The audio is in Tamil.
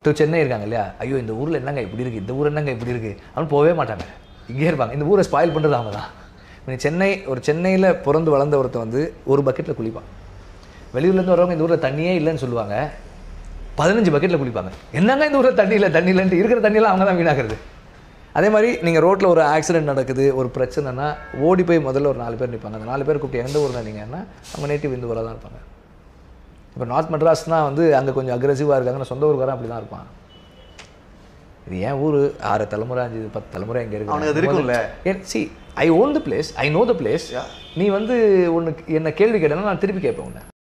டு சென்னை இருக்காங்க இல்லையா ஐயோ இந்த ஊரில் என்னங்க இப்படி இருக்குது இந்த ஊர் என்னங்க இப்படி இருக்குது அவனு போகவே மாட்டாங்க இங்கே இருப்பாங்க இந்த ஊரை ஸ்பாயில் பண்ணுறது அவங்க தான் நீ சென்னை ஒரு சென்னையில் பிறந்து வளர்ந்த ஒருத்தன் வந்து ஒரு பக்கெட்டில் குளிப்பான் வெளியூர்லேருந்து வரவங்க இந்த ஊரில் தண்ணியே இல்லைன்னு சொல்லுவாங்க பதினஞ்சு பக்கெட்டில் குளிப்பாங்க என்னங்க இந்த ஊரில் தண்ணி இல்லை தண்ணி இல்லைன்ட்டு இருக்கிற தண்ணியெல்லாம் அவங்க தான் வீணாக்குறது அதே மாதிரி நீங்கள் ரோட்டில் ஒரு ஆக்சிடென்ட் நடக்குது ஒரு பிரச்சனைனா ஓடி போய் முதல்ல ஒரு நாலு பேர் நிற்பாங்க அந்த நாலு பேர் கூப்பிட்டு எந்த ஊரில் நீங்கன்னா அவங்க நேட்டிவ் இந்த ஊரில் தான் இருப்பாங்க இப்போ நார்த் மெட்ராஸ்னா வந்து அங்கே கொஞ்சம் அக்ரெசிவாக இருக்காங்கன்னா சொந்த ஊருக்காரன் அப்படி தான் இருப்பான் இது ஏன் ஊர் ஆறு தலைமுறை அஞ்சு பத்து தலைமுறை இங்கே அவனுக்கு அது இருக்கும்ல. இருக்கு see I own the place I know the place நீ வந்து உனக்கு என்ன கேள்வி கேட்டேன்னா நான் திருப்பி கேட்பேன் உன்னை